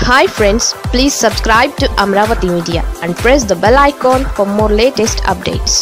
hi friends please subscribe to Amaravati media and press the bell icon for more latest updates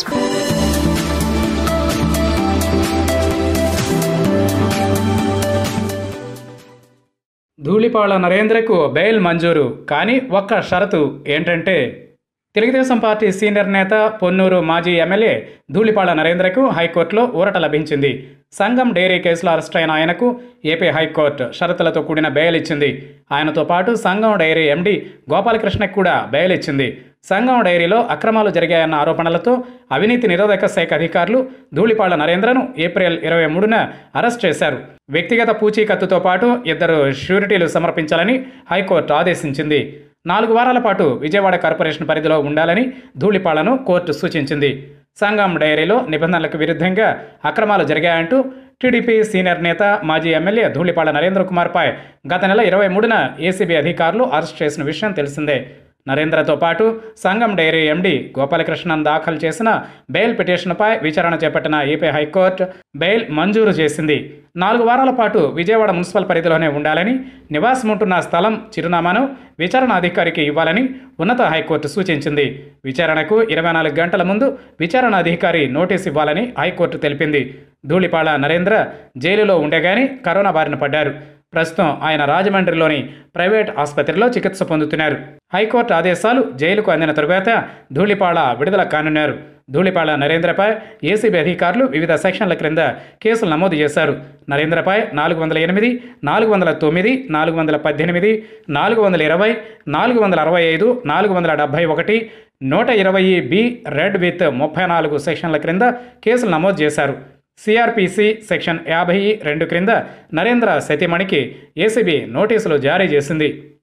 Dhulipala నరేంద్రకు bail మంజూరు కానీ ఒక్క షరతు ఏంటంటే తెలుగుదేశం పార్టీ సీనియర్ నేత పొన్నూరు మాజీ ఎమ్మెల్యే ధూళిపాళ నరేంద్రకు హైకోర్టులో ఊరట లభించింది సంఘం డైరీ కేసులో అరెస్ట్ అయిన ఆయనకు ఏపీ హైకోర్టు షరతులతో కూడిన బెయిల్ ఇచ్చింది ఆయనతో పాటు సంఘం డైరీ ఎండీ గోపాలకృష్ణకు కూడా బెయిల్ ఇచ్చింది సంఘం డైరీలో అక్రమాలు జరిగాయన్న ఆరోపణలతో అవినీతి నిరోధక శాఖ అధికారులు ధూళిపాళ నరేంద్రను ఏప్రిల్ ఇరవై మూడున అరెస్ట్ చేశారు వ్యక్తిగత పూచీకత్తుతో పాటు ఇద్దరు ష్యూరిటీలు సమర్పించాలని హైకోర్టు ఆదేశించింది నాలుగు వారాల పాటు విజయవాడ కార్పొరేషన్ పరిధిలో ఉండాలని ధూళిపాళ్లను కోర్టు సూచించింది సంఘం డైరీలో నిబంధనలకు విరుద్ధంగా అక్రమాలు జరిగాయంటూ టీడీపీ సీనియర్ నేత మాజీ ఎమ్మెల్యే ధూళిపాళ నరేంద్ర కుమార్పై గత నెల ఇరవై మూడున ఏసీబీ అధికారులు అరెస్ట్ చేసిన విషయం తెలిసిందే నరేంద్రతో పాటు సంఘం డైరీ ఎండీ గోపాలకృష్ణన్ దాఖలు చేసిన బెయిల్ పిటిషన్పై విచారణ చేపట్టిన ఏపీ హైకోర్టు బెయిల్ మంజూరు చేసింది నాలుగు వారాల పాటు విజయవాడ మున్సిపల్ పరిధిలోనే ఉండాలని నివాసం ఉంటున్న స్థలం చిరునామాను విచారణ అధికారికి ఇవ్వాలని ఉన్నత హైకోర్టు సూచించింది విచారణకు ఇరవై నాలుగు గంటల ముందు విచారణ అధికారి నోటీస్ ఇవ్వాలని హైకోర్టు తెలిపింది ధూళిపాళ నరేంద్ర జైలులో ఉండగానే కరోనా బారిన పడ్డారు ప్రస్తుతం ఆయన రాజమండ్రిలోని ప్రైవేట్ ఆసుపత్రిలో చికిత్స పొందుతున్నారు హైకోర్టు ఆదేశాలు జైలుకు అందిన తరువాత ధూళిపాళ విడుదల కానున్నారు ధూళిపాళ నరేంద్రపై ఏసీబీ అధికారులు వివిధ సెక్షన్ల క్రింద కేసులు నమోదు చేశారు నరేంద్రపై నాలుగు వందల ఎనిమిది నాలుగు వందల తొమ్మిది నాలుగు వందల పద్దెనిమిది నాలుగు వందల ఇరవై నాలుగు వందల అరవై ఐదు నాలుగు వందల డెబ్భై ఒకటి నూట ఇరవై బి రెడ్ విత్ ముప్పై నాలుగు సెక్షన్ల క్రింద కేసులు నమోదు చేశారు సిఆర్పిసి సెక్షన్ యాభై రెండు క్రింద నరేంద్ర సతీమణికి ఏసీబీ నోటీసులు జారీ చేసింది